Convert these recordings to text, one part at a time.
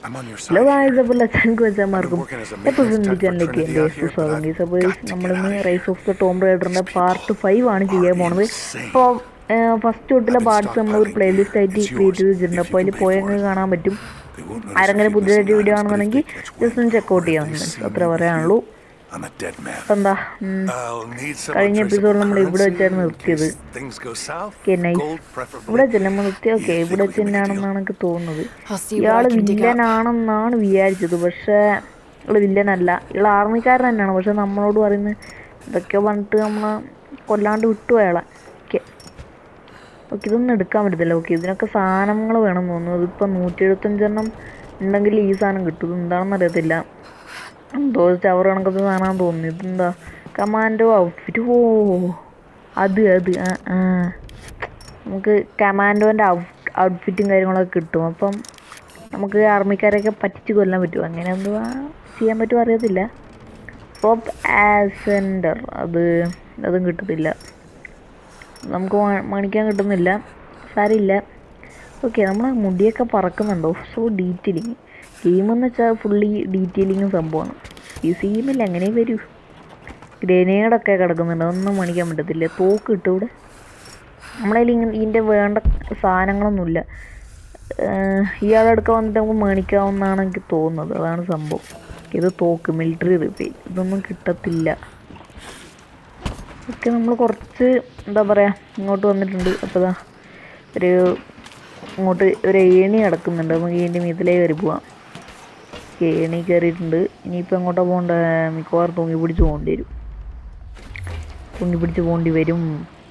I'm on your hello side. Guys അപ്പോൾ ലച്ചാൻക്ക് വെച്ചാൽ working as a എപ്പോൾ maintenance tech for ചിന്തിക്കാനിലേക്ക് Trinity എൻ്റെ out here, സ്വാഗതം but ഗീസ് അപ്പോൾ I've got to നമ്മളിന്ന് get out of rise of the tomb റൈഡറിൻ്റെ പാർട്ട് ഫൈവ് ആണ് ചെയ്യാൻ പോണത് insane. അപ്പോൾ ഫസ്റ്റ് തൊട്ടുള്ള I've been പാർട്സ് നമ്മൾ ഒരു stockpiling. പ്ലേലിസ്റ്റ് ആയിട്ട് It's ക്രിയേറ്റ് yours, ചെയ്തിട്ടുണ്ട് if അപ്പോൾ you അതിൽ can pay പോയി for നിങ്ങൾക്ക് it. കാണാൻ പറ്റും They won't let us ആരെങ്കിലും keep പുതിയതായിട്ട് missing video items, but if കാണുകയാണെങ്കിൽ they catch ജസ്റ്റ് ഒന്ന് one, ചെക്കൗട്ട് ചെയ്യാം they see അത്ര me with പറയാനുള്ളൂ you, I'm a dead man. അപ്പം എന്താ ഉം, I'll need some കഴിഞ്ഞ untraceable എപ്പിസോഡിൽ നമ്മൾ ഇവിടെ currency വെച്ചായിരുന്നു in നിർത്തിയത് case Things go south. Okay nice Gold preferably. ഇവിടെ ചെല്ലുമ്പോൾ നിർത്തി ഓക്കെ You ഇവിടെ think we can make a തന്നെയാണെന്നാണ് എനിക്ക് തോന്നുന്നത് I'll see what ഇയാള് I can dig up. വില്ലനാണെന്നാണ് വിചാരിച്ചത് പക്ഷേ ഇയാള് വില്ലനല്ല ഇയാൾ ആർമിക്കാരൻ തന്നെയാണ് പക്ഷെ നമ്മളോട് പറയുന്നത് ഇതൊക്കെയോ പറഞ്ഞിട്ട് നമ്മളെ കൊല്ലാണ്ട് വിട്ടു അയാളെ ഓക്കെ ഓക്കെ ഇതൊന്നും എടുക്കാൻ പറ്റത്തില്ല ഓക്കെ ഇതിനൊക്കെ സാധനങ്ങൾ വേണം എന്ന് തോന്നുന്നു ഇതിപ്പോൾ നൂറ്റി എഴുപത്തഞ്ചെണ്ണം ഉണ്ടെങ്കിൽ ഈ സാധനം കിട്ടും ഇത് എന്താണെന്ന് അറിയത്തില്ല എന്തോ ചവർ കണക്കത്തെ സാധനമാണെന്ന് തോന്നുന്നു ഇതെന്താ കമാൻഡോ ഔട്ട്ഫിറ്റ് ഓ അത് അത് ആ ആ നമുക്ക് കമാൻഡോൻ്റെ ഔട്ട്ഫിറ്റും കാര്യങ്ങളൊക്കെ കിട്ടും അപ്പം നമുക്ക് ആർമിക്കാരെയൊക്കെ പറ്റിച്ച് കൊല്ലാൻ പറ്റും അങ്ങനെ എന്തുവാ ചെയ്യാൻ പറ്റുമോ അറിയത്തില്ല ടോപ്പ് ആസെൻഡർ അത് അതും കിട്ടത്തില്ല നമുക്ക് മ- മണിക്കാൻ കിട്ടുന്നില്ല സാരമില്ല ഓക്കെ നമ്മളെ മുടിയൊക്കെ പറക്കുന്നുണ്ടോ സോ ഡീറ്റെയിലിങ് ഗെയിം എന്ന് വെച്ചാൽ ഫുള്ളി ഡീറ്റെയിലിങ് സംഭവമാണ് ഈ സീമിൽ എങ്ങനെ വരൂ ഗ്രനേഡൊക്കെ കിടക്കുന്നുണ്ട് അതൊന്നും മണിക്കാൻ പറ്റത്തില്ല തോക്ക് കിട്ടും ഇവിടെ നമ്മളതിൽ ഇങ്ങനെ ഇതിൻ്റെ വേണ്ട സാധനങ്ങളൊന്നുമില്ല ഇയാളെടുക്കാൻ വന്നിട്ട് നമുക്ക് മേടിക്കാവുന്നതാണ് എനിക്ക് തോന്നുന്നത് അതാണ് സംഭവം ഇത് തോക്ക് മിലിറ്ററി റിപ്പേർ ഇതൊന്നും കിട്ടത്തില്ല ഒക്കെ നമ്മൾ കുറച്ച് എന്താ പറയുക ഇങ്ങോട്ട് വന്നിട്ടുണ്ട് അപ്പോൾ ദാ ഒരു ഇങ്ങോട്ട് ഒരു ഏണി കിടക്കുന്നുണ്ട് നമുക്ക് ഇതിൻ്റെ മീത്തിലേ കയറി പോവാം ഏണി കയറിയിട്ടുണ്ട് ഇനിയിപ്പോൾ എങ്ങോട്ടാ പോകേണ്ട മിക്കവാറും തൂങ്ങി പിടിച്ച് പോകേണ്ടി വരും തൂങ്ങി പിടിച്ച് പോകേണ്ടി വരും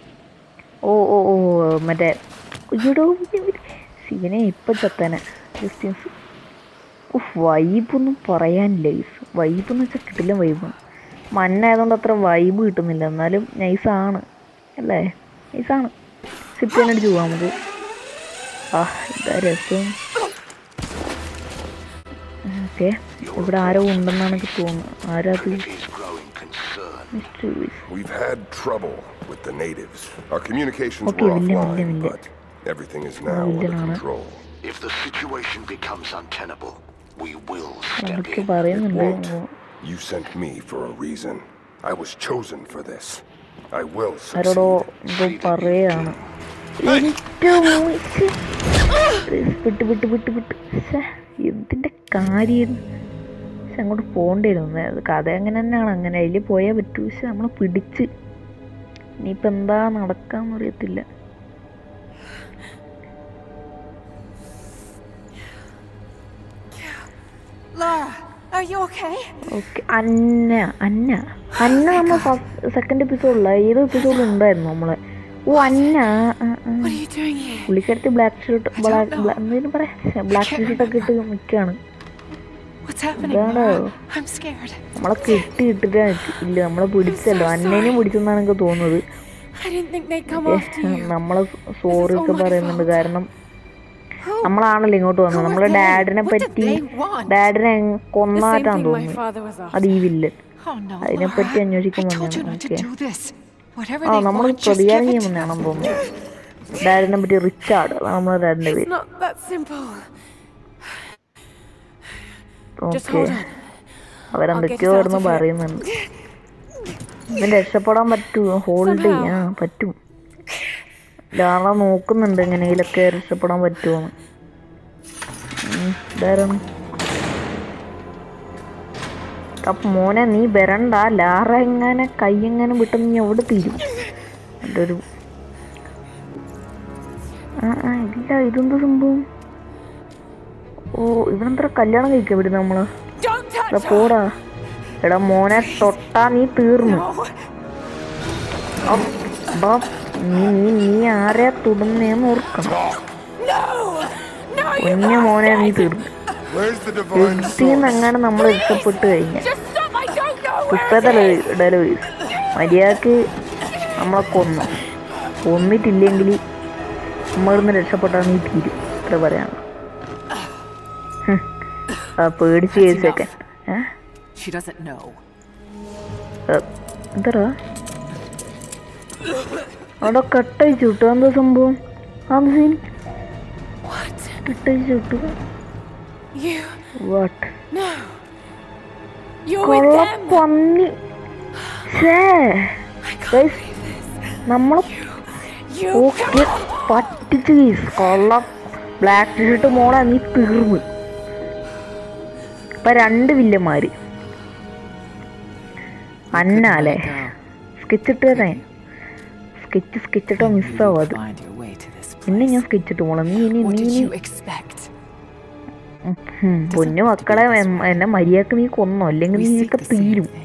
ഓ ഓ ഓ മറ്റേ ഇയ്യടോ സീനെ ഇപ്പം ചത്തനെ ക്രിസ്ത്യൻസ് ഉഫ് വൈബൊന്നും പറയാനില്ല ഗൈസ് വൈബ് എന്ന് വെച്ചാൽ കിട്ടില്ല വൈബാണ് മണ്ണായതുകൊണ്ട് അത്ര വൈബ് കിട്ടുന്നില്ല എന്നാലും നൈസാണ് അല്ലേ നൈസാണ് സിപ്പ് അടിച്ച് പോവാം നമുക്ക് ആ എന്താ രസം ഓക്കെ ഇവിടെ ആരോ ഉണ്ടെന്നാണ് എനിക്ക് തോന്നുന്നത് ആരാ അത് is growing concern. Mister We've had trouble with the natives. Our communications Okay, were William, offline, William, William. but everything is now under William ആണ്. control. If the situation becomes untenable, we will step എന്തൊക്കെ in. It പറയുന്നുണ്ട് won't. You sent me for a reason. I was chosen for this. I will ആരോടോ succeed. എന്തോ പറയാണ് ഏറ്റവും വിട്ട് വിട്ട് വിട്ട് വിട്ട് ശ്ശെ, എന്തിന്റെ കാര്യം പക്ഷെ അങ്ങോട്ട് പോകേണ്ടിയിരുന്നു അത് കഥ അങ്ങനെ തന്നെയാണ് അങ്ങനെ അതിൽ പോയാൽ പറ്റൂ പക്ഷെ നമ്മൾ പിടിച്ച് ഇനിയിപ്പോൾ എന്താ നടക്കാന്ന് അറിയത്തില്ല Lara, are you okay? Okay അന്ന അന്ന അന്ന നമ്മൾ ഫസ്റ്റ് സെക്കൻഡ് എപ്പിസോഡില്ല ഏതോ എപ്പിസോഡിൽ ഉണ്ടായിരുന്നു നമ്മളെ ഓ അന്ന ആ, ആ, ആ. What are you doing here? പുള്ളിക്കാരത്തി ബ്ലാക്ക് ഷർട്ട് ബ്ലാക്ക് എന്തെങ്കിലും പറയാ ബ്ലാക്ക് ഷർട്ട് ഒക്കെ ഇട്ട് നിൽക്കുകയാണ് What's happening? Dada. Lara? I'm scared. നമ്മളെ കെട്ടി ഇട്ടിട്ട് ഇല്ല നമ്മളെ പിടിച്ചല്ലോ അന്നേനും പിടിച്ചെന്നാണ് എനിക്ക് തോന്നുന്നത് I didn't think they'd come ഏ, after you. നമ്മളെ സോറി ഒക്കെ all my പറയുന്നുണ്ട് fault. കാരണം Who? നമ്മളാണല്ലോ ഇങ്ങോട്ട് വന്നത് Who നമ്മളെ are they? ഡാഡിനെ What did പറ്റി they want? ഡാഡിനെ The same കൊന്നാറ്റാന്ന് thing my തോന്നുന്നു father was അത് after. ഈ വില്ലൻ Oh no, അതിനെപ്പറ്റി Lara. അന്വേഷിക്കാൻ I told you വന്നതാണ് not to okay do this. Whatever ആ they നമ്മൾ want, just പ്രതികാരം give it ചെയ്യാൻ to them. വന്നതാണെന്ന് തോന്നുന്നു ഡാഡിനെ പറ്റി റിച്ചാർഡ് അതാണ് നമ്മളെ ഡാഡിന്റെ It's പേര് not that simple. Just okay hold on. അവരെന്തൊക്കെയോ I'll get us out കിടന്ന് of here. പറയുന്നുണ്ട് ഇതിന് രക്ഷപ്പെടാൻ പറ്റുമോ ഹോൾഡ് Somehow. ചെയ്യാൻ പറ്റും ലാള നോക്കുന്നുണ്ട് എങ്ങനെയെങ്കിലൊക്കെ രക്ഷപ്പെടാൻ പറ്റുമോന്ന് ഉം, ഇതാരാണ് അപ്പൊ മോനെ നീ വരണ്ട ലാറ എങ്ങനെ കൈ എങ്ങനെ വിട്ട് നീ എവിടെ തീരും എൻ്റെ ഒരു ആ ആ ഇല്ല ഇതെന്താ സംഭവം ഓ ഇവനെന്താ കല്യാണം കഴിക്കാം ഇവിടെ നമ്മള് Don't touch എടാ her. പോടാ എടാ മോനെ തൊട്ടാ നീ തീർന്നു No. അപ്പ് ബാ, നീ നീ നീ ആരെയാ തൊടുന്നേന്ന് ഓർക്കണം No. No, you കുഞ്ഞു മോനെ നീ തീർന്നു Where's the divine എഴുത്തിന്ന് അങ്ങനെ നമ്മൾ രക്ഷപ്പെട്ട് കഴിഞ്ഞ just stop. I don't know where ഇപ്പത്തെ it is. ഡെലിവറി മര്യാദക്ക് നമ്മളെ കൊന്നു കൊന്നിട്ടില്ലെങ്കിൽ നമ്മളിന്ന് രക്ഷപ്പെട്ടാൽ നീ തീരും ഇത്ര പറയാണ് ഹും. ആ പേടിച്ച് കേസൊക്കെ ഏഹ് She doesn't know. എന്താ അവിടെ കട്ടഴിച്ചു കിട്ടുക എന്താ സംഭവം ആ സീൻ What? കട്ടഴിച്ചു കിട്ടുക You. What No. You're with കൊള്ള them. പന്നി ഛേ I can't Guys. believe this. നമ്മളെ You. ഓക്കെ പറ്റിച്ച് കേസ് കൊള്ള ബ്ലാക്ക് ടീഷർട്ട് മോളെ നീ തീർന്ന് ഇപ്പൊ രണ്ട് വില്ലന്മാര് അന്നാലേ സ്കെച്ച് ഇട്ട് തരാൻ സ്കെച്ച് സ്കെച്ച് ഇട്ടോ മിസ്സാവും അത് Find your way to this പിന്നെ place. ഞാൻ സ്കെച്ച് ഇട്ട് മോളെ നീ ഇനി What നീ did ഇനി you expect? ഉം, പൊന്നു മക്കളെ എം- എന്നെ മര്യാദക്ക് നീ കൊന്നോ അല്ലെങ്കിൽ We നീ seek ഒക്കെ the same തീരും thing.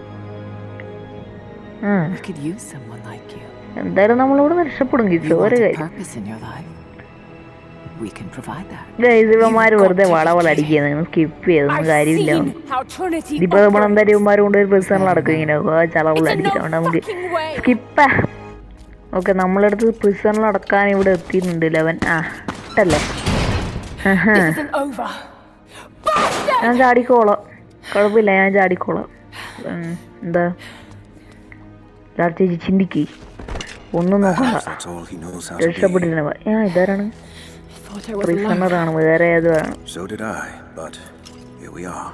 ആ We could use someone like you. എന്തായാലും നമ്മളിവിടെ രക്ഷപ്പെടും കിച്ചു You ഒരു want a കാര്യം purpose in your life? We can provide that. Guys ഇവന്മാര് വെറുതെ വളവള അടിക്കുക നിങ്ങൾ സ്കിപ്പ് ചെയ്തൊന്നും കാര്യമില്ല how Trinity ഇതിപ്പോ നമ്മളെന്തായാലും ഇവന്മാര് കൊണ്ട് ഒരു പ്രിസണിൽ അടക്കും ഇങ്ങനെ ചളവള It's a അടിക്കാം no നമുക്ക് fucking way. സ്കിപ്പ് ഓക്കെ നമ്മളടുത്ത് പ്രിസണിൽ അടക്കാൻ ഇവിടെ എത്തിയിട്ടുണ്ട് ലെവൻ ആ ഇട്ടല്ലേ ആഹാ. This isn't over. Bastard! ഞാൻ ചാടിക്കോളാം കുഴപ്പമില്ല ഞാൻ ചാടിക്കോളാം ഉം, എന്താ ചേച്ചി ചിന്തിക്ക് ഒന്നും നോക്കണ്ട That's all he knows how to be. രക്ഷപ്പെട്ടിരുന്ന ആ ഇതാരാണ് I thought I was alone. പ്രിസണറാണ് വേറെ ഏതാണ് So did I, but here we are.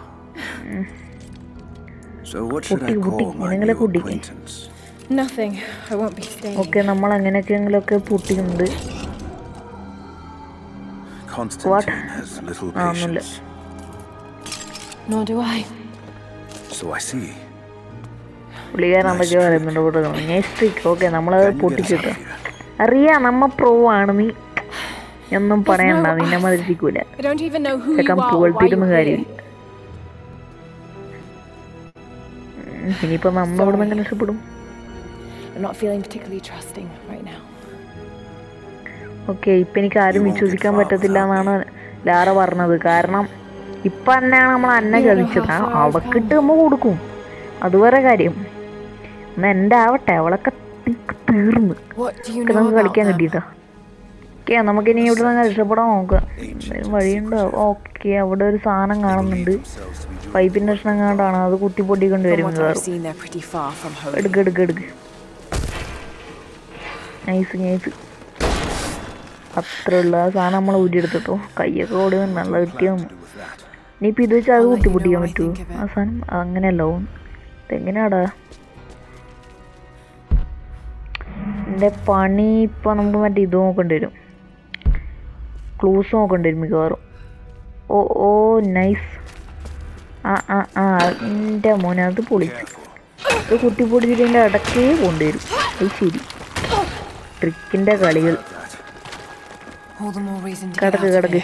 So what should I Kutti, kutti, call my നിങ്ങളെ new കുട്ടിക്ക്. acquaintance? Nothing. I won't be staying. Okay നമ്മൾ എങ്ങനെയൊക്കെയെങ്കിലുമൊക്കെ പൂട്ടിയിട്ടുണ്ട് Constantine has little Ah, ഒന്നുമില്ല. patience. Nor do I. So I see. പുള്ളിക്കാരൻ എന്തൊക്കെയോ പറയുന്നുണ്ട് ഇവിടെ next okay നമ്മളത് Can you get us out പൊട്ടിച്ചിട്ട് of here? അറിയാം നമ്മ പ്രോ ആണ് നീ ഒന്നും പറയണ്ട നിന്നെ മതിരിക്കൂല I don't even know who ചെക്കൻ you are or why പുകഴ്ത്തിയിരുന്ന you're here. കാര്യമില്ല ഉം, ഇനിയിപ്പോ നമ്മൾ ഇവിടെ നിന്ന് രക്ഷപ്പെടും I'm not feeling particularly trusting right now. Okay ഇപ്പൊ എനിക്ക് ആരും വിശ്വസിക്കാൻ പറ്റത്തില്ല എന്നാണ് ലാറ പറഞ്ഞത് കാരണം ഇപ്പൊ തന്നെയാണ് നമ്മൾ അന്ന ചതിച്ചത് ആ, അവക്കിട്ട് നമ്മ കൊടുക്കും അതുവരെ കാര്യം എന്നാ എന്റെ ആവട്ടെ അവളൊക്കെ തീ- തീർന്ന് What do you ഒക്കെ know നമുക്ക് about കളിക്കാൻ them? കിട്ടിയിട്ടാ ഓക്കെ നമുക്കിനി ഇവിടെ നിന്ന് രക്ഷപ്പെടാൻ നോക്കാം എന്തെങ്കിലും വഴിയുണ്ടോ ഓക്കെ അവിടെ ഒരു സാധനം കാണുന്നുണ്ട് പൈപ്പിന്റെ കഷ്ണം കണ്ടാണ് അത് കുത്തി പൊട്ടിക്കൊണ്ട് From വരും what I've മിക്കവാറും seen, they're pretty far from home. എടുക്ക് എടുക്ക് എടുക്ക് നൈസ് നൈസ് അത്ര ഉള്ള ആ സാധനം നമ്മൾ ഊരിയെടുത്തിട്ടോ കയ്യൊക്കെ ഓടുന്നുണ്ട് നല്ല കിട്ടിയൊന്നും ഇനിയിപ്പോൾ ഇത് വെച്ച് അത് കുത്തി പൊട്ടിക്കാൻ പറ്റുമോ ആ സാധനം അങ്ങനെയല്ല ഇതെങ്ങനെയാടാ എൻ്റെ പണി ഇപ്പം നമുക്ക് മറ്റേ ഇത് നോക്കേണ്ടി വരും ക്ലൂസ് നോക്കേണ്ടി വരും മിക്കവാറും ഓ ഓ നൈസ് ആ ആ ആ എൻ്റെ മോനെ അത് പൊളിച്ചു ഇത് കുത്തി പൊടിച്ചിട്ട് ഇടക്കേ കൊണ്ടുവരും അത് ശരി ട്രിക്കിൻ്റെ കളികൾ All the more reason to get കിടക്ക് out of കിടക്ക് here.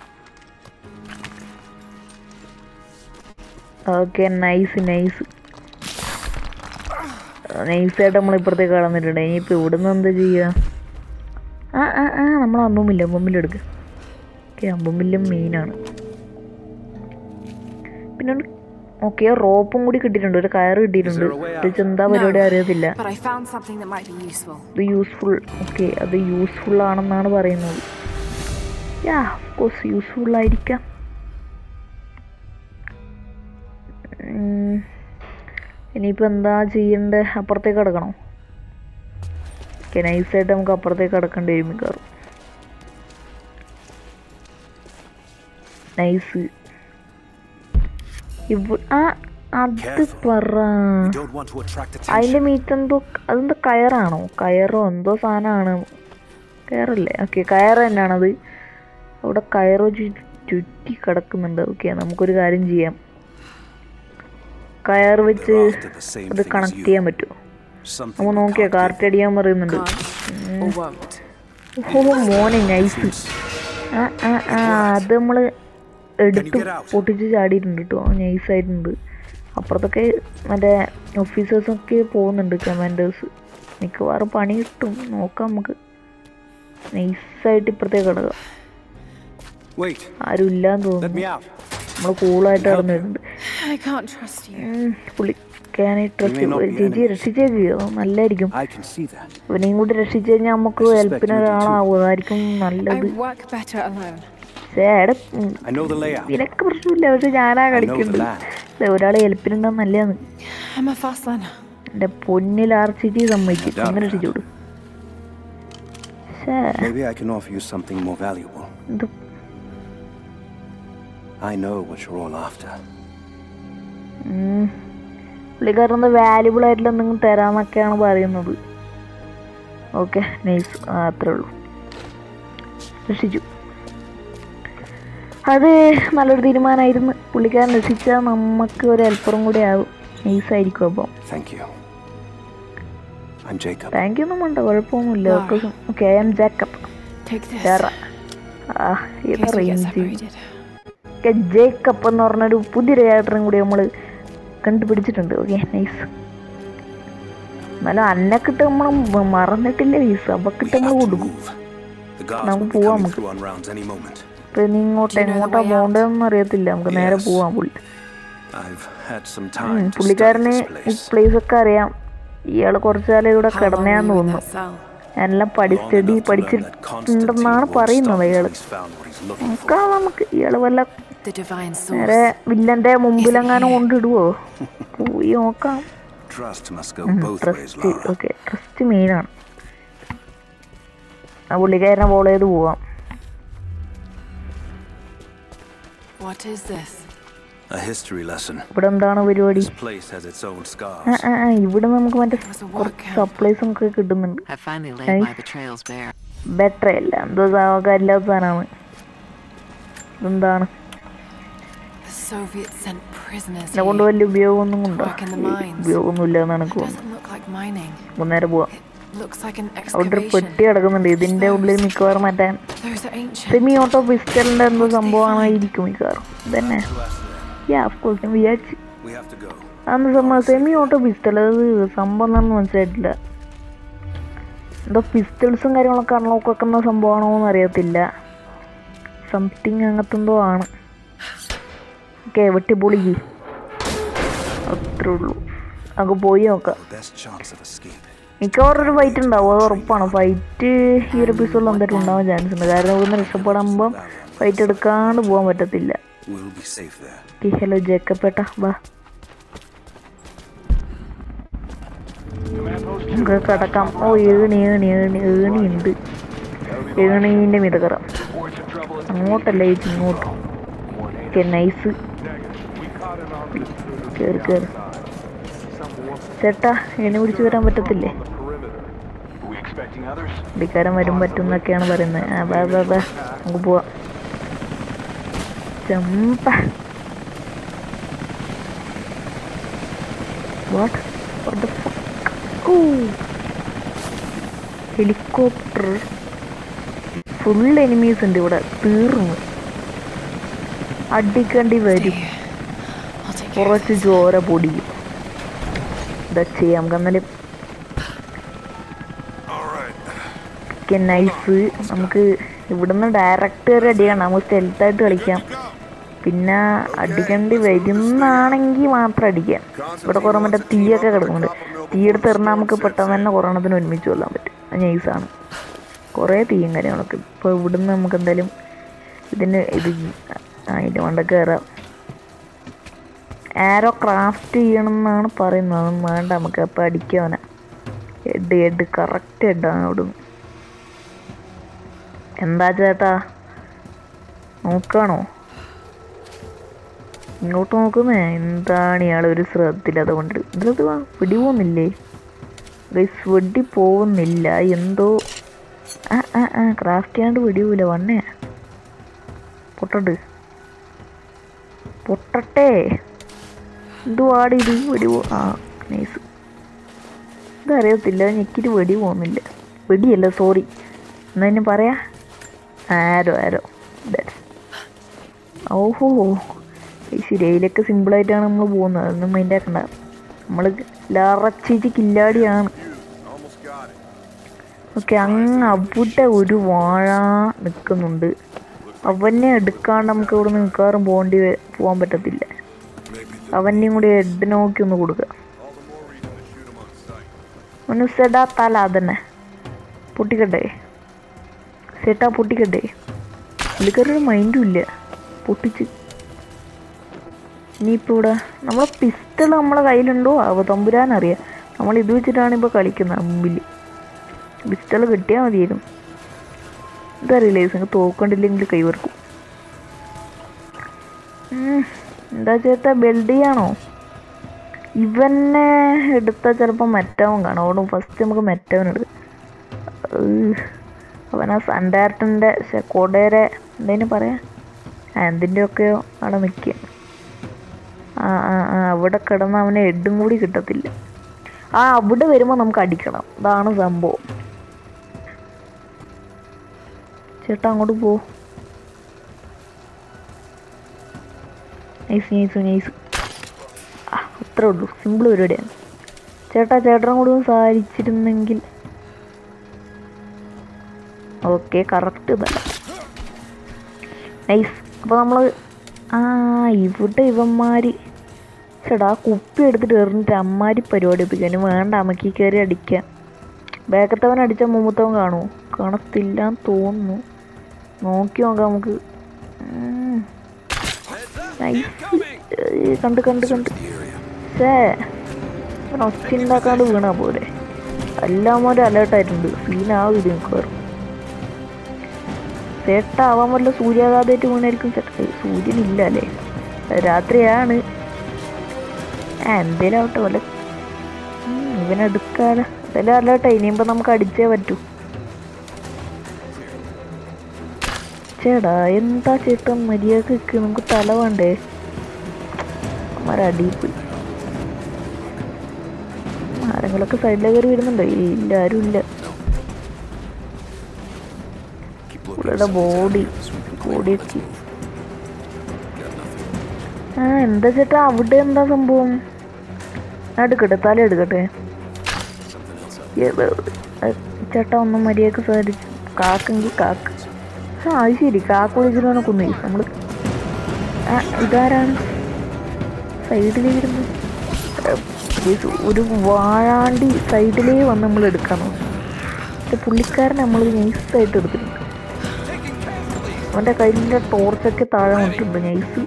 ഓക്കെ നൈസ് നൈസ് നൈസായിട്ട് നമ്മൾ ഇപ്പുറത്തേക്ക് കടന്നിട്ടുണ്ട് ഇനിയിപ്പോൾ ഇവിടുന്ന് എന്താ ചെയ്യുക ആ ആ ആ നമ്മൾ അമ്പുമില്ല അമ്പുമില്ലെടുക്ക് ഓക്കെ അമ്പുമില്ലും മെയിനാണ് പിന്നെ ഓക്കെ റോപ്പും കൂടി കിട്ടിയിട്ടുണ്ട് ഒരു കയറ് കിട്ടിയിട്ടുണ്ട് ഇത് എന്താ പരിപാടി അറിയത്തില്ല But I found something that might be useful. ഇത് യൂസ്ഫുൾ ഓക്കെ അത് യൂസ്ഫുൾ ആണെന്നാണ് പറയുന്നത് യാ കോഴ്സ് യൂസ്ഫുൾ ആയിരിക്കാം ഉം. ഇനിയിപ്പോൾ എന്താ ചെയ്യണ്ടേ അപ്പുറത്തേക്ക് കിടക്കണോ ഓക്കെ നൈസായിട്ട് നമുക്ക് അപ്പുറത്തേക്ക് കിടക്കേണ്ടി വരും മിക്കവാറും നൈസ് ഇവ ആ അത് പറ You don't want to attract attention. അതിന്റെ മീറ്റ് എന്തോ അതെന്തോ കയറാണോ കയറോ എന്തോ സാധനമാണ് കയറല്ലേ ഓക്കെ കയറ് തന്നെയാണത് അവിടെ കയറോ ചു- ചുറ്റി കിടക്കുന്നുണ്ട് ഓക്കെ നമുക്കൊരു കാര്യം ചെയ്യാം കയറ് വെച്ച് They're after the same അത് thing as കണക്ട് you. ചെയ്യാൻ പറ്റുമോ Something നമ്മൾ we നോക്കിയാ can't കാർട്ട് അടിക്കാൻ പറയുന്നുണ്ട് Can't or won't. ഓ മോനെ നൈസ് ആ ആ ആ അത് നമ്മൾ എടുത്ത് get out? പൊട്ടിച്ച് ചാടിയിട്ടുണ്ട് കേട്ടോ നൈസായിട്ടുണ്ട് അപ്പുറത്തൊക്കെ മറ്റേ ഓഫീസേഴ്സൊക്കെ പോകുന്നുണ്ട് കമാൻഡേഴ്സ് മിക്കവാറും പണി കിട്ടും നോക്കാം നമുക്ക് നൈസായിട്ട് ഇപ്പുറത്തേക്ക് കിടക്കാം Wait, ആരും ഇല്ലാന്ന് let തോന്നുന്നു me out. നമ്മൾ കൂളായിട്ട് നടന്നിട്ടുണ്ട് I can't trust you. പുള്ളിക്കാനെ ട്രസ്റ്റ് may not be ചേച്ചി enemies. രക്ഷിച്ചേക്കോ നല്ലായിരിക്കും I can see that. ഇവനെയും കൂടി രക്ഷിച്ചു കഴിഞ്ഞാൽ നമുക്ക് I suspect ഹെൽപ്പിന് you do too. ഒരാളാവും അതായിരിക്കും നല്ലത് I work better alone. പക്ഷേ എടാ ഉം, I know the layout. നിനക്ക് പ്രശ്നമില്ല പക്ഷെ ഞാനാ I know the കളിക്കുന്നത് land. ഒരാളെ ഹെൽപ്പിനുണ്ടാ നല്ലതാണ് I'm a fast learner. എന്റെ പൊന്നിൽ ആർച്ചിജി സമ്മതിച്ചു doubt അങ്ങനെ that. രക്ഷിച്ചോട് Maybe I can offer you something more valuable. എന്ത് I know what you're all after. പുള്ളിക്കാരൻ വാല്യുബിൾ ആയിട്ടുള്ള എന്തെങ്കിലും തരാന്നൊക്കെയാണ് പറയുന്നത് ഓക്കെ നൈസ് അത്രേ ഉള്ളൂ രക്ഷിച്ചു അത് നല്ലൊരു തീരുമാനമായിരുന്നു പുള്ളിക്കാരൻ രക്ഷിച്ചാൽ നമുക്ക് ഒരു ഹെൽപ്പറും കൂടി ആവും നൈസായിരിക്കും അപ്പം Thank you. I'm Jacob. Thank you ഒന്നും വേണ്ട കുഴപ്പമൊന്നുമില്ല okay okay I am Jacob Take this. ചേറ ആ In ഏതാ case we get range separated. Okay Jacob എന്ന് പറഞ്ഞൊരു പുതിയൊരു ക്യാരക്ടറും കൂടി നമ്മൾ കണ്ടുപിടിച്ചിട്ടുണ്ട് ഓക്കെ നൈസ് എന്നാലും അന്നക്കിട്ട് നമ്മൾ മറന്നിട്ടില്ല ഈ സഭക്കിട്ട് നമ്മൾ കൊടുക്കും Move. The guards നമുക്ക് will be പോവാം coming നമുക്ക്. through on rounds any moment. ഇപ്പൊ ഇനി ഇങ്ങോട്ട് Do you know the എങ്ങോട്ടാ way out? പോകേണ്ടതെന്ന് അറിയത്തില്ല നമുക്ക് നേരെ Yes. പോവാം പുള്ളി I've had some ഉം, time to study പുള്ളിക്കാരന് this ഈ place. പ്ലേസ് ഒക്കെ അറിയാം ഇയാള് കുറച്ചുകാലം ഇവിടെ How long were കിടന്നയാന്ന് you in തോന്നുന്നു that cell? എല്ലാം പഠി Long study enough to learn that പഠിച്ചിട്ടുണ്ടെന്നാണ് Constantine won't പറയുന്നത് stop അയാള് until he's found what he's looking for. നോക്കാം നമുക്ക് ഇയാള് വല്ല The divine നേരെ source. വില്ലന്റെ മുമ്പിലെങ്ങാനും here. കൊണ്ടിടുവോ പോയി നോക്കാം Trust must go both ways, trust Lara. Okay trust മെയിനാണ് ആ പുള്ളിക്കാരനെ ഫോളോ ചെയ്ത് പോവാം What is this? A history lesson. ഇവിടെ എന്താണ് പരിപാടി This place has its own ആ scars. ആ ആ ഇവിടെ നമുക്ക് മറ്റേ was a കുറച്ച് work സപ്ലൈസും ഒക്കെ കിട്ടുന്നുണ്ട് I finally laid Nice. my betrayals bare. Better അല്ല എന്തോ സാവകാരില്ലാത്ത സാധനമാണ് ഇതെന്താണ് The Soviets sent prisoners എന്നെ കൊണ്ട് here. വലിയ ഉപയോഗമൊന്നും ഉണ്ടോ Work in the mines. ഉപയോഗമൊന്നുമില്ല എന്നാണ് എനിക്ക് തോന്നുന്നത് Doesn't look like mining. നമുക്ക് നേരെ പോവാം It looks like an അവിടെ ഒരു excavation. പെട്ടി കിടക്കുന്നുണ്ട് ഇതിന്റെ ഉള്ളിൽ മിക്കവാറും മറ്റേ Those are ancient. Semi auto പിസ്റ്റലിന്റെ എന്തോ സംഭവമായിരിക്കും മിക്കവാറും ഇതന്നെ യാ ഓഫ് കോഴ്സ് ഞാൻ വിചാരിച്ചു We have to go. അന്ന് സംഭവം സെമി ഓട്ടോ പിസ്റ്റൽ അത് സംഭവം എന്താണെന്ന് മനസ്സിലായിട്ടില്ല എന്തോ പിസ്റ്റൾസും കാര്യങ്ങളൊക്കെ അൺലോക്ക് വെക്കുന്ന സംഭവമാണോ എന്ന് അറിയത്തില്ല സംതിങ് അങ്ങനത്തെ എന്തോ ആണ് ഓക്കെ വെട്ടിപ്പൊളി അത്രേ ഉള്ളൂ നമുക്ക് പോയി നോക്കാം Our best chance of escape. മിക്കവാറും ഒരു ഫൈറ്റ് ഉണ്ടാവും അത് ഉറപ്പാണ് ഫൈറ്റ് ഈ ഒരു എപ്പിസോഡിൽ എന്തായാലും ഉണ്ടാവാൻ ചാൻസ് ഉണ്ട് കാരണം ഇവിടുന്ന് രക്ഷപ്പെടുമ്പോൾ ഫൈറ്റ് എടുക്കാണ്ട് പോകാൻ പറ്റത്തില്ല We'll be safe there. Okay hello ജേക്കപ്പേട്ട വാ നമുക്ക് കിടക്കാം ഓ ഏണി ഏണി ഏണി ഏണി ഉണ്ട് ഏണീൻ്റെ മീത കയറാം അങ്ങോട്ടല്ല ചേച്ചി ഇങ്ങോട്ട് ഓക്കെ നൈസ് കയറി കയറി ചേട്ടാ എണി പിടിച്ചു തരാൻ പറ്റത്തില്ലേ പുള്ളിക്കാരൻ വരും പറ്റും എന്നൊക്കെയാണ് പറയുന്നത് ആ ബാ ബാ ബാ നമുക്ക് പോവാം ചെമ്പ what what the fuck oh helicopter full enemies ഉണ്ട് ഇവിടെ തീർന്നു അടിക്കേണ്ടി വരും I'll take care of കുറച്ച് ചോര പൊടിയും ഇതാ ചെയ്യാം നമുക്ക് എന്നാലും ഒക്കെ നൈസ് നമുക്ക് ഇവിടുന്ന് ഡയറക്റ്റ് ഒരു അടിയാണ് നമുക്ക് stealth-ആയിട്ട് കളിക്കാം പിന്നെ അടിക്കേണ്ടി വരുന്നാണെങ്കിൽ മാത്രം അടിക്കാം ഇവിടെ കുറേ മറ്റേ തീയൊക്കെ കിടക്കുന്നുണ്ട് തീ എടുത്ത് എറിഞ്ഞാൽ നമുക്ക് പെട്ടെന്ന് തന്നെ കുറേണത്തിന് ഒരുമിച്ച് കൊല്ലാൻ പറ്റും അത് നൈസാണ് കുറേ തീയും കാര്യങ്ങളൊക്കെ ഇപ്പോൾ ഇവിടുന്ന് നമുക്ക് എന്തായാലും ഇതിന് ഇത് അതിൻ്റെ മണ്ട കയറാം ആരോ ക്രാഫ്റ്റ് ചെയ്യണം എന്നാണ് പറയുന്നത് അതൊന്നും വേണ്ട നമുക്ക് അപ്പോൾ അടിക്കാവനെ ഹെഡ് ഹെഡ് കറക്റ്റ് ഹെഡാണ് അവിടുന്ന് എന്താ ചേട്ടാ നോക്കാണോ ഇങ്ങോട്ട് നോക്കുന്നേ എന്താണ് ഇയാൾ ഒരു ശ്രദ്ധയില്ലാതെ കൊണ്ട് ഇതത് വാ വെടി പോകുന്നില്ലേ ഗൈസ് വെടി പോകുന്നില്ല എന്തോ ആ ആ ആ ക്രാഫ്റ്റ് ചെയ്യാണ്ട് വെടി പോവില്ല വണ്ണേ പൊട്ടട്ട് പൊട്ടട്ടെ എന്തുവാട് ഇത് വെടി പോ ആ നൈസ് ഇതറിയത്തില്ല ഞെക്കിട്ട് വെടി പോകുന്നില്ല വെടിയല്ല സോറി എന്നാ ഇനി പറയാ ആരോ ആരോ That's- ഓഹോ ഈ ശരിയിലൊക്കെ സിമ്പിളായിട്ടാണ് നമ്മൾ പോകുന്നത് അതൊന്നും മൈൻഡ് ആക്കണ്ട നമ്മൾ ലറച്ചിച്ച് കില്ലാടിയാണ് ഓക്കെ അങ്ങ് അവിടെ ഒരു വാഴ നിൽക്കുന്നുണ്ട് അവനെ എടുക്കാണ്ട് നമുക്ക് ഇവിടെ നിന്ന് മിക്കവാറും പോകേണ്ടി വ- പോകാൻ പറ്റത്തില്ല അവനെയും കൂടി ഹെഡ് നോക്കി ഒന്ന് കൊടുക്കുക ഒന്ന് സെടാ തല അതന്നെ പൊട്ടിക്കട്ടെ സെട്ടാ പൊട്ടിക്കട്ടെ പുള്ളിക്കാരൊരു മൈൻഡും ഇല്ല പൊട്ടിച്ച് ഇനിയിപ്പോൾ ഇവിടെ നമ്മളെ പിസ്റ്റൾ നമ്മളെ കയ്യിലുണ്ടോ അവ തമ്പുരാൻ അറിയാം നമ്മൾ ഇത് വെച്ചിട്ടാണ് ഇപ്പോൾ കളിക്കുന്നത് മുമ്പിൽ പിസ്റ്റൾ കിട്ടിയാൽ മതിയായിരുന്നു ഇതറിയില്ലേ നിങ്ങൾക്ക് തോക്കണ്ടില്ലെങ്കിൽ കൈവർക്കും ഉം, എന്താ ചേട്ടാ ബെൽഡ് ചെയ്യാണോ ഇവനെ എടുത്താൽ ചിലപ്പോൾ മെറ്റവൻ കാണും ഓടും ഫസ്റ്റ് നമുക്ക് മെറ്റവൻ എടുക്കാം അവൻ ആ സൻഡാർട്ടൻ്റെ കൊടേരെ എന്തേനു പറയാ ആ, എന്തിൻ്റെയൊക്കെയോ അവിടെ നിൽക്കുക ആ ആ ആ അവിടെ കിടന്ന് അവനെ എഡും കൂടി കിട്ടത്തില്ല ആ അവിടെ വരുമ്പോൾ നമുക്ക് അടിക്കണം അതാണ് സംഭവം ചേട്ടാ അങ്ങോട്ട് പോ നൈസ് നൈസ് നൈസ് ആ അത്രേ ഉള്ളൂ സിമ്പിൾ പരിപാടിയാണ് ചേട്ടാ ചേട്ടനും കൂടി ഒന്ന് സഹായിച്ചിരുന്നെങ്കിൽ ഓക്കെ കറക്റ്റ് ഇതല്ല നൈസ് അപ്പോൾ നമ്മൾ ആ ഇവിടെ ഇവന്മാര് ചേട്ടാ ആ കുപ്പി എടുത്തിട്ട് എറിഞ്ഞിട്ട് അമ്മാരി പരിപാടി ഒപ്പിക്കാൻ വേണ്ട അമ്മക്ക് കയറി അടിക്കാൻ ബാക്കത്തവൻ അടിച്ച മുമ്പത്തവൻ കാണുമോ കാണത്തില്ലാന്ന് തോന്നുന്നു നോക്കി നോക്കാം നമുക്ക് ഉം. നൈസ് ഏയ് കണ്ട് കണ്ട് കണ്ട് ഛേ ഇവൻ ഒച്ച ഉണ്ടാക്കാണ്ട് വീണാ പോലെ എല്ലാമാരും അലേർട്ടായിട്ടുണ്ട് സീനാവില്ല മിക്കവാറും ചേട്ടാവാൻ വല്ല സൂര്യാഘാതമായിട്ട് വീണായിരിക്കും ചേട്ടാ ഏയ് സൂര്യനില്ല അല്ലേ രാത്രിയാണ് ആ എന്തേലും ആവട്ടെ വല്ല ഉം, ഇവനെടുക്കാതെ എന്തായാലും അലേർട്ടായി ഇനിയിപ്പോൾ നമുക്ക് അടിച്ചേ പറ്റൂ ചേടാ എന്താ ചേട്ടാ മര്യാദക്ക് നിൽക്ക് നമുക്ക് തല വേണ്ടേ അമ്മരടിയിൽ പോയി ആരെങ്കിലൊക്കെ സൈഡിലേക്ക് കയറി വരുന്നുണ്ടോ ഏയ് ഇല്ല ആരും ഇല്ല പുള്ളിയുടെ ബോഡി ബോഡി എത്തി ആ എന്താ ചേട്ടാ അവിടെ എന്താ സംഭവം ഞാൻ എടുക്കട്ടെ തല എടുക്കട്ടെ ഏത്, ഏ, ചേട്ടാ ഒന്നും മര്യാദക്ക് സാധിച്ചു കാക്കെങ്കിൽ കാക്ക ആ അത് ശരി കാക്ക വിളിച്ചിട്ടാണ് കൊന്നു നമ്മൾ ആ ഇതാരാണ് സൈഡിലേ ഇരുന്ന് ഏ, ഇത് ഒരു വാഴാണ്ടി സൈഡിലേ വന്ന് നമ്മൾ എടുക്കാൻ നോക്കി പക്ഷെ പുള്ളിക്കാരൻ നമ്മൾ നൈസായിട്ട് എടുത്തിട്ടുണ്ട് അവൻ്റെ കയ്യിലെ ടോർച്ചൊക്കെ താഴെ വന്നിട്ടുണ്ട് നൈസ്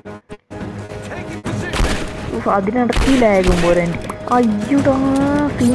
ഉഫ്, അതിനിടയ്ക്ക് ലാഗും പോലെ എനിക്ക് അയ്യോടാ സീൻ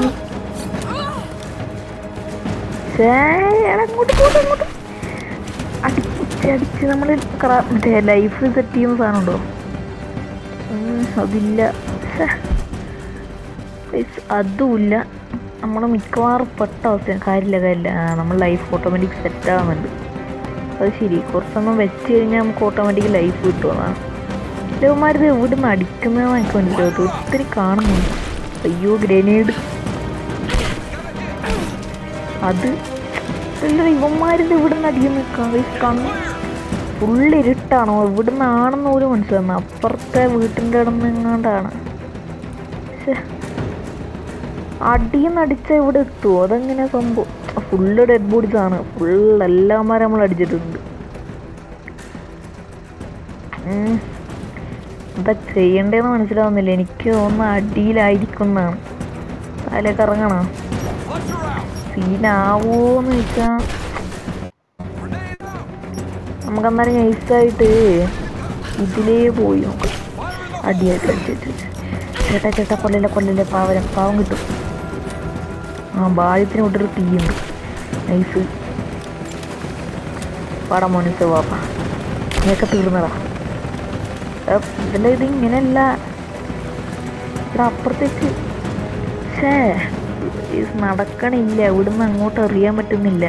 ഛേ, എടാ, അങ്ങോട്ട് പോട്ടെ, അങ്ങോട്ട്. അടിച്ച് അടിച്ച് നമ്മൾ മറ്റേ ലൈഫ് സെറ്റ് ചെയ്യുന്ന സാധനം ഉണ്ടോ ഉം, അതില്ല ഛേ. Guys, അതുമില്ല നമ്മൾ മിക്കവാറും പെട്ട അവസ്ഥയാണ് കാര്യമില്ല കാര്യമില്ല ആ, നമ്മൾ ലൈഫ് ഓട്ടോമാറ്റിക് സെറ്റ് ആവുന്നുണ്ട് അത് ശരി കുറച്ചൊന്നും വെച്ച് കഴിഞ്ഞാൽ നമുക്ക് ഓട്ടോമാറ്റിക് ലൈഫ് കിട്ടുമെന്നാണ് ഇവന്മാരിത് എവിടെ നിന്ന് അടിക്കുന്നതെന്ന് എനിക്ക് മനസ്സിലാവത്തു ഒത്തിരി കാണുന്നു അയ്യോ ഗ്രനേഡ് അത് അല്ല ഇവന്മാരിത് ഇവിടെ നിന്ന് അടിക്കുന്ന കണ്ണു ഫുള്ള് ഇരുട്ടാണോ ഇവിടെ നിന്നാണെന്ന് പോലും മനസ്സിലാവുന്നു അപ്പുറത്തെ വീട്ടിൻ്റെ അവിടെ നിന്ന് എങ്ങാണ്ടാണ് ശ്ശെ. അടിയെന്ന് അടിച്ച ഇവിടെ എത്തുമോ അതെങ്ങനെ സംഭവം ഫുള്ള് ഡെഡ് ബോഡീസ് ആണ് ഫുൾ എല്ലാമാരും നമ്മൾ അടിച്ചിട്ടുണ്ട് ഉം. എന്താ ചെയ്യണ്ടേന്ന് മനസ്സിലാവുന്നില്ല എനിക്ക് തോന്നുന്നു അടിയിലായിരിക്കുന്നതാണ് അതിലേക്ക് ഇറങ്ങണോ സീനാവോന്ന് വെച്ചാ നമുക്ക് അന്നേരം നൈസായിട്ട് ഇതിലേ പോയി നോക്കാം അടിയായിട്ട് അടിച്ചിട്ട് ചേട്ടാ ചേട്ടാ കൊല്ലല്ലേ കൊല്ലല്ലേ പാവരം പാവം കിട്ടും ആ ഭാഗ്യത്തിന് വിട്ടൊരു തീയുണ്ട് നൈസ് പാടാ മോനിസ് വാപ്പ നീയൊക്കെ തീർന്നടാ ഏ, ഇതിൻ്റെ ഇത് ഇങ്ങനെയല്ല ഇവിടെ അപ്പുറത്തേക്ക് ഛേ ഇത് നടക്കണില്ല ഇവിടുന്ന് അങ്ങോട്ട് അറിയാൻ പറ്റുന്നില്ല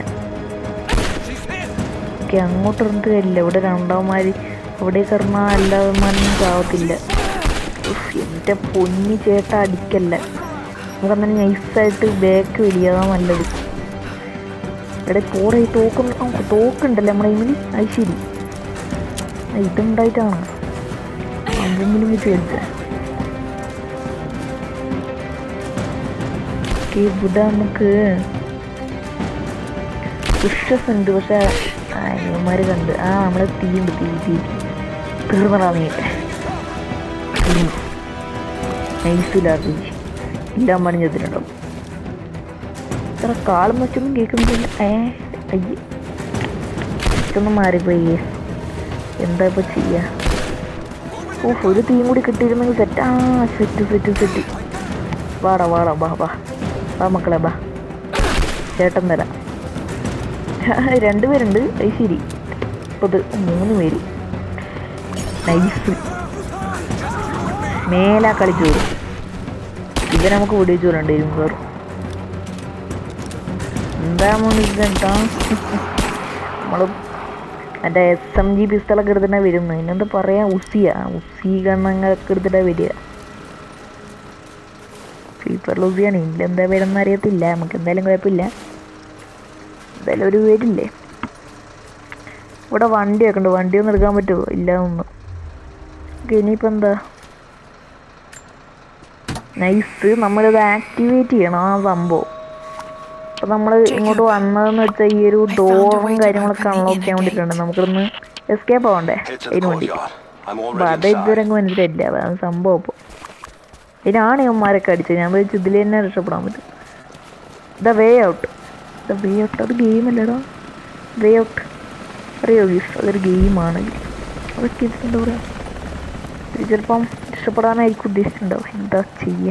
ഓക്കെ അങ്ങോട്ട് ഇറങ്ങിട്ട് കാര്യമില്ല ഇവിടെ രണ്ടാമന്മാര് അവിടെ കയറുന്ന അല്ലാതെമാരൊന്നും ചാവത്തില്ല ഉഫ്, എൻ്റെ പൊന്നി ചേട്ട അടിക്കല്ല നമുക്ക് അങ്ങനെ നൈസായിട്ട് ബാക്ക് വലിയതാ നല്ലത് ഇവിടെ പോടെ ഈ തോക്ക് ആ, തോക്കുണ്ടല്ലേ നമ്മുടെ കയ്യിൽ അത് ശരി ആ, ഇതുണ്ടായിട്ടാണ് എന്തെങ്കിലും വെച്ച് കളിച്ചത് ഓക്കെ ഇവിടെ നമുക്ക് പുഷസ് ഉണ്ട് പക്ഷെ അനിയന്മാര് കണ്ട് ആ നമ്മളെ തീ ഉണ്ട് തീ തീ തീർന്നടാ നീ നൈസിലാക്കി എല്ലാം പണിഞ്ഞതിനുണ്ടാവും ഇത്ര കാളും വെച്ചൊന്നും കേൾക്കുന്നില്ല ഏ അയ്യേ ഇതൊന്നും മാറിപ്പോയി എന്താ ഇപ്പൊ ചെയ്യാ ഓ ഒരു തീം കൂടി കിട്ടിയിരുന്നെങ്കിൽ സെറ്റ് ആ സെറ്റ് സെറ്റ് സെറ്റ് വാടാ വാടാ വാ വാ വാ മക്കളെ വാ ചേട്ടൻ തരാം രണ്ടുപേരുണ്ട് അത് ശരി ഇപ്പൊ ഇത് മൂന്ന് പേര് നൈസ് മേലാ കളിച്ചു വരും ഇവ നമുക്ക് വെടിവെച്ച് വിടേണ്ടി വരും കയറും എന്താ മോണിട്ടാ നമ്മൾ മറ്റേ എസ് എം ജി പിസ്റ്റളൊക്കെ എടുത്തിട്ടാണ് വരുന്നത് ഇന്നെന്താ പറയാ ഉസിയാ ഉസി ഗണ്ണങ്ങളൊക്കെ എടുത്തിട്ടാണ് വരിക സൂപ്പർ ലൂസിയാണ് ഇതിലെന്താ പേരെന്ന് അറിയത്തില്ല നമുക്ക് എന്തായാലും കുഴപ്പമില്ല എന്തായാലും ഒരു പേരില്ലേ ഇവിടെ വണ്ടിയൊക്കെ ഉണ്ട് വണ്ടി ഒന്നും എടുക്കാൻ പറ്റുമോ ഇല്ല ഒന്നും ഇനിയിപ്പോൾ എന്താ നൈസ് നമ്മളിത് ആക്ടിവേറ്റ് ചെയ്യണം ആ സംഭവം അപ്പോൾ നമ്മൾ ഇങ്ങോട്ട് വന്നതെന്ന് വെച്ചാൽ ഈ ഒരു ഡോറും കാര്യങ്ങളൊക്കെ അൺലോക്ക് ചെയ്യാൻ വേണ്ടിയിട്ടുണ്ട് നമുക്കിതൊന്ന് എസ്കേപ്പ് ആവണ്ടേ Head to the അതിന് വേണ്ടി courtyard. I'm അപ്പോൾ അത് already ഇതുവരെ inside. അങ്ങ് മനസ്സിലായില്ല അതാണ് സംഭവം ഇപ്പോൾ ഇതിനാണ് ഇവന്മാരൊക്കെ അടിച്ചത് ഞാൻ വിളിച്ചു ഇതിൽ തന്നെ രക്ഷപ്പെടാൻ പറ്റും the way out the way out അത് ഗെയിമല്ലടാ വേ ഔട്ട് അറിയോ ഗീസ് അതൊരു ഗെയിമാണ് അതൊക്കെ എന്താ പറയുക ഇത് ചിലപ്പം രക്ഷപ്പെടാനായിരിക്കും ഉദ്ദേശിച്ചിട്ടുണ്ടാവും എന്താ ചെയ്യുക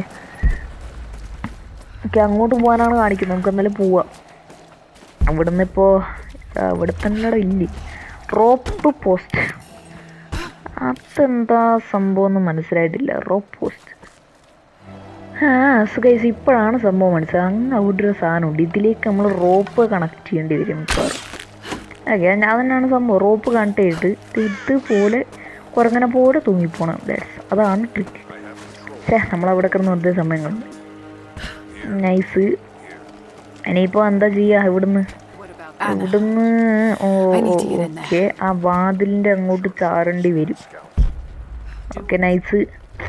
ഓക്കെ അങ്ങോട്ട് പോകാനാണ് കാണിക്കുന്നത് നമുക്ക് എന്തായാലും പോവാം അവിടുന്ന് ഇപ്പോൾ അവിടെ തന്നെ ഇല്ലേ റോപ്പ് പോസ്റ്റ് അതെന്താ സംഭവം ഒന്നും മനസ്സിലായിട്ടില്ല റോപ്പ് പോസ്റ്റ് ആ സുഖൈസ് ഇപ്പോഴാണ് സംഭവം മനസ്സിലായത് അങ്ങ് അവിടെ ഒരു സാധനമുണ്ട് ഇതിലേക്ക് നമ്മൾ റോപ്പ് കണക്ട് ചെയ്യേണ്ടി വരും മിക്കവാറും ഓക്കെ ഞാൻ തന്നെയാണ് സംഭവം റോപ്പ് കണക്ട് ചെയ്തിട്ട് ഇത് ഇതുപോലെ കുറങ്ങനെ പോലെ തൂങ്ങിപ്പോണം ദാറ്റ്സ് അതാണ് ട്രിക്ക് ഛേ നമ്മളവിടെ കിടന്ന് വെറുതെ സമയങ്ങൾ നൈസ് ഇനിയിപ്പോൾ എന്താ ചെയ്യുക ഇവിടുന്ന് ഇവിടുന്ന് ഓ I need to get in there. Okay ആ വാതിലിൻ്റെ അങ്ങോട്ട് ചാടേണ്ടി വരും ഓക്കെ നൈസ്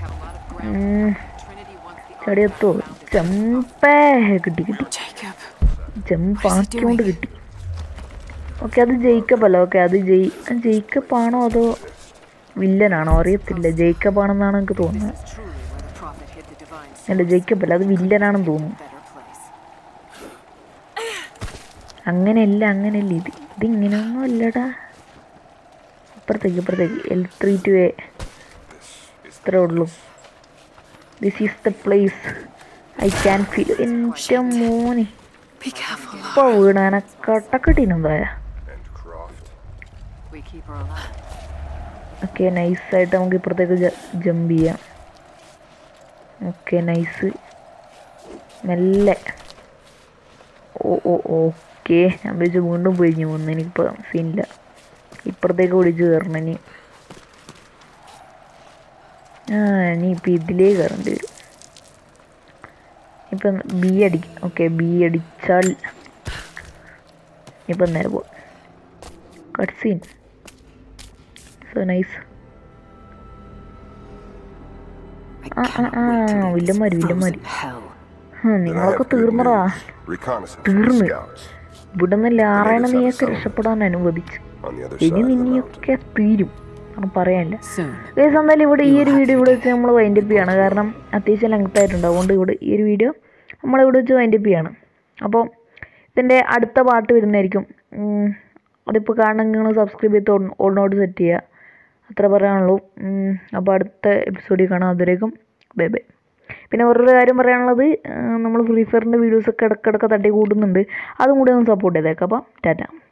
ചടിയെത്തോ ചെമ്പേ കിട്ടി കിട്ടി Jacob. ജമ്പ് ആക്കിയോണ്ട് കിട്ടി ഓക്കെ അത് ജയിക്കബ് അല്ല ഓക്കെ അത് ജയി അത് ജയിക്കബ് ആണോ അതോ വില്ലനാണോ അറിയത്തില്ല ജയിക്കബ് ആണെന്നാണ് എനിക്ക് തോന്നുന്നത് അല്ല ജയിക്കബ് അല്ല അത് വില്ലനാണെന്ന് തോന്നുന്നു അങ്ങനെയല്ല അങ്ങനെയല്ല ഇത് ഇത് ഇങ്ങനെയൊന്നും അല്ലടാ ഇപ്പുറത്തേക്ക് ഇപ്പുറത്തേക്ക് എൽ ത്രീ ടു എ ഇത്രേ ഉള്ളൂ this is the place I can feel എൻ്റെ മോനെ Be careful. ഇപ്പൊ വീണാന കട്ടക്കട്ടീനെന്തായ And Croft. We keep her alive. Okay നൈസായിട്ട് നമുക്ക് ഇപ്പുറത്തേക്ക് ജമ്പ് ചെയ്യാം ഓക്കെ നൈസ് മെല്ലെ ഓ ഓ ഓക്കെ ഞാൻ വിളിച്ച് വീണ്ടും പൊഴിഞ്ഞു പോകുന്നു എനിക്കിപ്പോൾ സീനില്ല ഇപ്പുറത്തേക്ക് വിളിച്ച് കയറണം ഇനി ആ ഇനി ഇപ്പം ഇതിലേ കയറേണ്ടി വരും ഇപ്പം ബി അടി ഓക്കെ ബി അടിച്ചാൽ ഇപ്പം നേരെ പോവാം cut scene so nice I ആ ആ cannot ആ wait to leave വില്ലന്മാര് this വില്ലന്മാര് frozen hell. Hmm, Then I നിങ്ങളൊക്കെ have good തീർന്നടാ news. Reconnaissance from തീർന്ന്. scouts. ഇവിടുന്ന് ലാറേണ Then I നീയൊക്കെ decided to രക്ഷപ്പെടാൻ അനുവദിച്ചു On the other ഇനി side of the mountain. നിന്നെയൊക്കെ തീരും അത് പറയാനില്ല Soon. ഗൈസ് എന്തായാലും ഇവിടെ ഈ ഒരു വീഡിയോ ഇവിടെ വെച്ച് നമ്മൾ വൈൻഡപ്പ് ചെയ്യാണ് കാരണം അത്യാവശ്യം ലെങ്ത് ആയിട്ടുണ്ട് അതുകൊണ്ട് ഇവിടെ ഈ ഒരു വീഡിയോ നമ്മളിവിടെ വെച്ച് വൈൻഡപ്പ് ചെയ്യാണ് അപ്പോൾ ഇതിൻ്റെ അടുത്ത പാട്ട് വരുന്നതായിരിക്കും ഉം, അതിപ്പോൾ കാണണമെങ്കിൽ നിങ്ങൾ സബ്സ്ക്രൈബ് ചെയ്ത് ഓൾനോട്ട് സെറ്റ് ചെയ്യുക അത്ര പറയാനുള്ളൂ ഉം, അപ്പോൾ അടുത്ത എപ്പിസോഡിൽ കാണാം അതുവരേക്കും ബൈ ബൈ പിന്നെ വേറൊരു കാര്യം പറയാനുള്ളത് നമ്മൾ ഫ്രീ ഫയറിൻ്റെ വീഡിയോസൊക്കെ ഇടയ്ക്കിടയ്ക്ക് തട്ടി കൂട്ടുന്നുണ്ട് അതും കൂടി ഒന്ന് സപ്പോർട്ട് ചെയ്തേക്കാം അപ്പോൾ ടാറ്റ